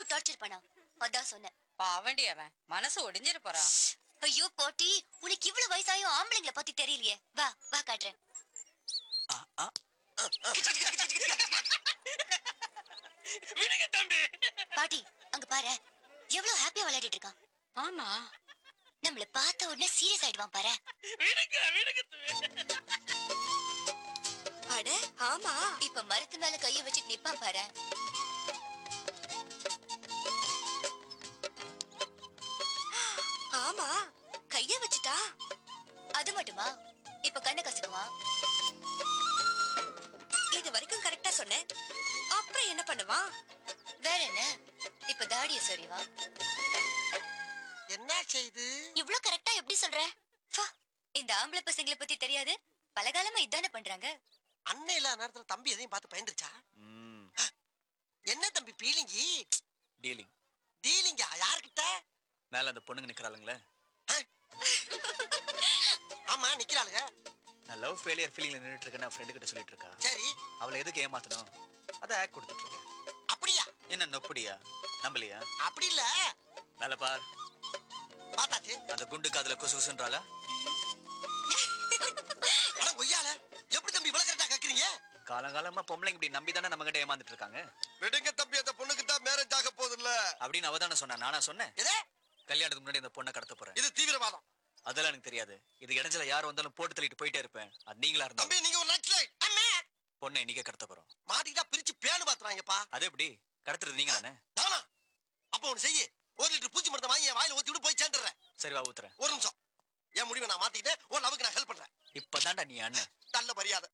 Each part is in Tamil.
டார்ச்சர் பண்ணான் அதான் சொன்னேன் பாவண்டி அவன் மனசு ஒடிஞ்சிரு போறான் ஐயோ போட்டி உனக்கு இவ்வளவு வயசாயும் ஆம்பளைங்களை பத்தி தெரியலையே வா வா காட்டுறேன் விடுங்க தம்பி பாட்டி அங்க பாரு எவ்வளவு ஹாப்பியா விளையாடிட்டு இருக்கான் ஆமா நம்மள பார்த்த உடனே சீரியஸ் ஆயிடுவான் பாரு விடுங்க விடுங்க தம்பி அட ஆமா இப்ப மரத்து மேல கைய வச்சுட்டு நிப்பான் பாரு ஆமா கைய வச்சுட்டா அது மட்டுமா இப்ப கண்ணை கசக்குவான் இது வரைக்கும் கரெக்டா சொன்னேன் அப்புறம் என்ன பண்ணுவான் வேற என்ன இப்ப தாடிய சொறிவான் என்ன செய்து இவ்ளோ கரெக்டா எப்படி சொல்ற ஃபா, இந்த ஆம்பளை பசங்களை பத்தி தெரியாது பலகாலமா இதானே பண்றாங்க அண்ணன் இல்லாத நேரத்துல தம்பி எதையும் பார்த்து பயந்துருச்சா என்ன தம்பி பீலிங்கி டீலிங் டீலிங்கா யார்கிட்ட மேல அந்த பொண்ணுங்க நிக்கிறாளுங்களே ஆமா நிக்கிறாளுங்க நான் லவ் ஃபெயிலியர் ஃபீலிங்ல நின்னுட்டு இருக்கேன் ஃப்ரெண்டு கிட்ட சொல்லிட்டு இருக்கா சரி அவளை எதுக்கு ஏமாத்தணும் அதை ஆக் கொடுத்துட்டு இருக்கேன் அப்படியா என்ன நொப்படியா நம்பலையா அப்படி இல்ல மேல பார் பார்த்தாச்சு அந்த குண்டு காதுல குசு குசுன்றாளா அட கொய்யால எப்படி தம்பி இவ்வளவு கரெக்டா கேக்குறீங்க காலங்காலமா பொம்பளைங்க இப்படி நம்பி தானே நம்ம கிட்ட ஏமாந்துட்டு இருக்காங்க விடுங்க தம்பி அந்த பொண்ணுக்கு தான் மேரேஜ் ஆக போகுதுல்ல அப்படின்னு அவ தானே சொன்னா நானா சொன்னேன் எதே கல்யாணத்துக்கு முன்னாடி இந்த பொண்ணை கடத்த போறேன் இது தீவிரவாதம் அதெல்லாம் எனக்கு தெரியாது இது இடைஞ்சல யார் வந்தாலும் போட்டு தள்ளிட்டு போயிட்டே இருப்பேன் அது நீங்களா இருந்தா தம்பி நீங்க ஒரு நக்சலைட் அம்மே பொண்ணை இன்னைக்கே கடத்த போறோம் மாட்டிக்கிட்டா பிரிச்சு பேனு பாத்துறாங்கப்பா அது எப்படி கடத்துறது நீங்க தானே தானா அப்ப ஒண்ணு செய்யு ஒரு லிட்டர் பூச்சி மருந்தை வாங்கி என் வாயில ஊத்தி விட்டு போய் சேர்ந்துடுறேன் சரி வா ஊத்துறேன் ஒரு நிமிஷம் என் முடிவை நான் மாத்திக்கிட்டேன் உன் லவுக்கு நான் ஹெல்ப் பண்றேன் இப்பதான்டா நீ அண்ணன் நல்ல மரியாதை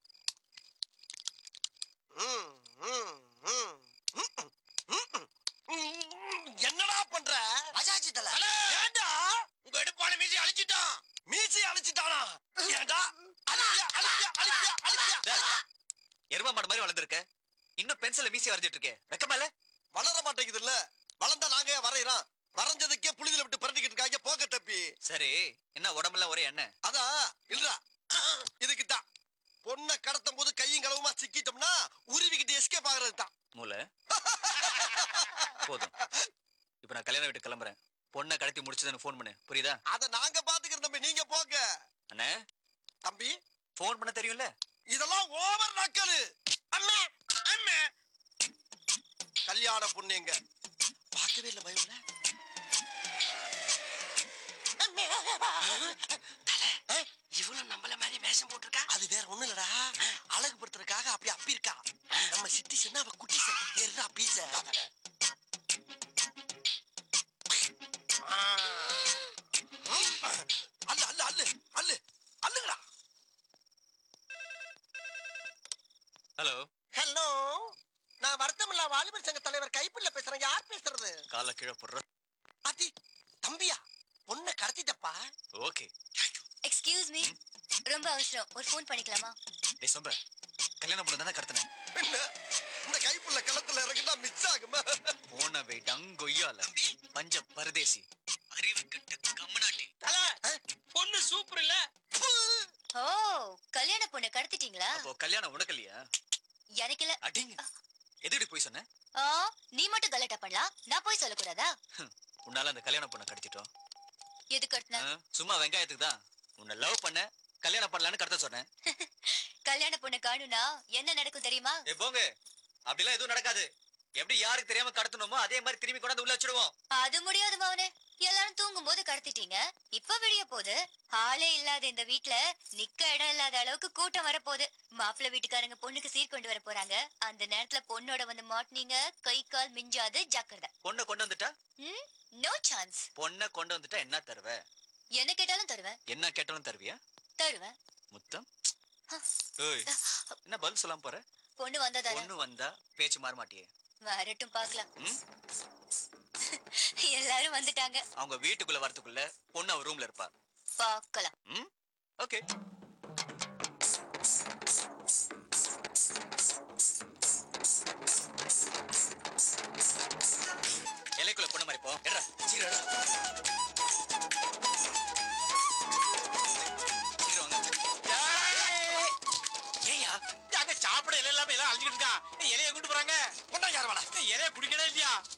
ம், ம், ம், ம், ம், ம், ம். என்னடா பண்ற அஜாச்சி தல ஏண்டா உங்க எடுப்பான மீசி அழிச்சிட்டான் மீசி அழிச்சிட்டானா ஏண்டா அழிச்சியா அழிச்சியா அழிச்சியா அழிச்சியா டேய், எருமை மாடு மாதிரி வளர்ந்துருக்க இன்னும் பென்சில மீசி வரைஞ்சிட்டு இருக்கே வெக்கமா இல்ல வளர மாட்டேங்குது இல்ல வளர்ந்தா நாங்க ஏன் வரையறோம் வரைஞ்சதுக்கே புளிதில விட்டு பரட்டிக்கிட்டு இருக்காங்க போக தப்பி சரி என்ன உடம்புல ஒரே எண்ணெய் அதான் இல்லடா இதுக்குதான் பொண்ணை கடத்தும் போது கையும் களவுமா சிக்கிட்டோம்னா உருவிக்கிட்டு எஸ்கேப் ஆகுறது தான் மூளை போதும் இப்ப நான் கல்யாணம் வீட்டு கிளம்புறேன் பொண்ணை கடத்தி முடிச்சதுன்னு ஃபோன் பண்ணு புரியுதா அத நாங்க பாத்துக்கிறோம் தம்பி நீங்க போங்க அண்ணே தம்பி ஃபோன் பண்ண தெரியும்ல இதெல்லாம் ஓவர் நக்கலு அம்மே அம்மே கல்யாண பொண்ணு எங்க பார்க்கவே இல்ல பயம்ல இவனும் நம்மள மாதிரி வேஷம் போட்டிருக்கா அது வேற ஒண்ணு இல்லடா அழகுபடுத்துறதுக்காக அப்படி அப்பி இருக்கா நம்ம சிட்டி சொன்னா அவ குட்டி ஏறா பீச அல்ல அல்ல அல்ல அல்ல அல்லுங்கடா ஹலோ ஹலோ நான் வருத்தமில்லா வாலிபர் சங்க தலைவர் கைப்பிள்ள பேசுறேன் யார் பேசுறது கால கீழே போடுற அதி தம்பியா பொண்ணை கடத்திட்டப்பா ஓகே எக்ஸ்கியூஸ் மீ ரொம்ப அவசரம் ஒரு ஃபோன் பண்ணிக்கலாமா டேய் சொம்ப கல்யாணம் பண்ண தானே கடத்தினேன் என்ன இந்த கைப்புள்ள களத்துல இறங்கினா மிஸ் ஆகுமா போன வை டங்கொய்யால பஞ்ச பரதேசி அறிவு கட்ட கம்மநாட்டி தல பொண்ணு சூப்பர் இல்ல ஓ கல்யாண பொண்ணை கடத்திட்டீங்களா அப்போ கல்யாணம் உனக்கு இல்லையா எனக்கு இல்ல அடிங்க எதுடி போய் சொன்ன ஆ நீ மட்டும் கலாட்டா பண்ணலாம் நான் போய் சொல்லக்கூடாதா உன்னால அந்த கல்யாணம் பொண்ணை கடத்திட்டோம் எது கட்டின ஆ, சும்மா வெங்காயத்துக்கு தான் உன்னை லவ் பண்ண கல்யாணம் பண்ணலான்னு கடத்த சொன்னேன் கல்யாண பொண்ணை காணுனா என்ன நடக்கும் தெரியுமா ஏ போங்க அப்படிலாம் எதுவும் நடக்காது எப்படி யாருக்கு தெரியாம கடத்தணுமோ அதே மாதிரி திரும்பி கொண்டாந்து உள்ள வச்சிடுவோம் அது முடியாது மவனே எல்லாரும் தூங்கும் போது கடத்திட்டீங்க இப்ப விடிய போகுது ஆளே இல்லாத இந்த வீட்ல நிக்க இடம் இல்லாத அளவுக்கு கூட்டம் வரப்போகுது மாப்பிள்ளை வீட்டுக்காரங்க பொண்ணுக்கு சீர் கொண்டு வர போறாங்க அந்த நேரத்துல பொண்ணோட வந்து மாட்டினீங்க கை கால் மிஞ்சாது ஜாக்கிரதை பொண்ணை கொண்டு வந்துட்டா ம் நோ சான்ஸ் பொண்ணை கொண்டு வந்துட்டா என்ன தருவ என்ன கேட்டாலும் தருவேன் என்ன கேட்டாலும் தருவியா தருவேன் முத்தம் ஏய் என்ன பதில் சொல்லாம போற பொண்ணு வந்தா தானே பொண்ணு வந்தா பேச்சு மாற மாட்டியே வரட்டும் பார்க்கலாம் ம்? எல்லாரும் வந்துட்டாங்க அவங்க வீட்டுக்குள்ள வரதுக்குள்ள பொண்ணு அவ ரூம்ல இருப்பா பார்க்கலாம் ம் ஓகே இலைக்குள்ள பொண்ணு மாதிரி போ எடுறா சீக்கிரம் எடுறா. சீக்கிரம் வாங்க. ஏயா அங்க சாப்பிட இலை இல்லாம எல்லாம் அழிஞ்சிட்டு இருக்கான் ஏய், இலைய கொண்டு போறாங்க கொண்டா யார் வாடா ஏய், இலைய குடிக்கவே இல்லையா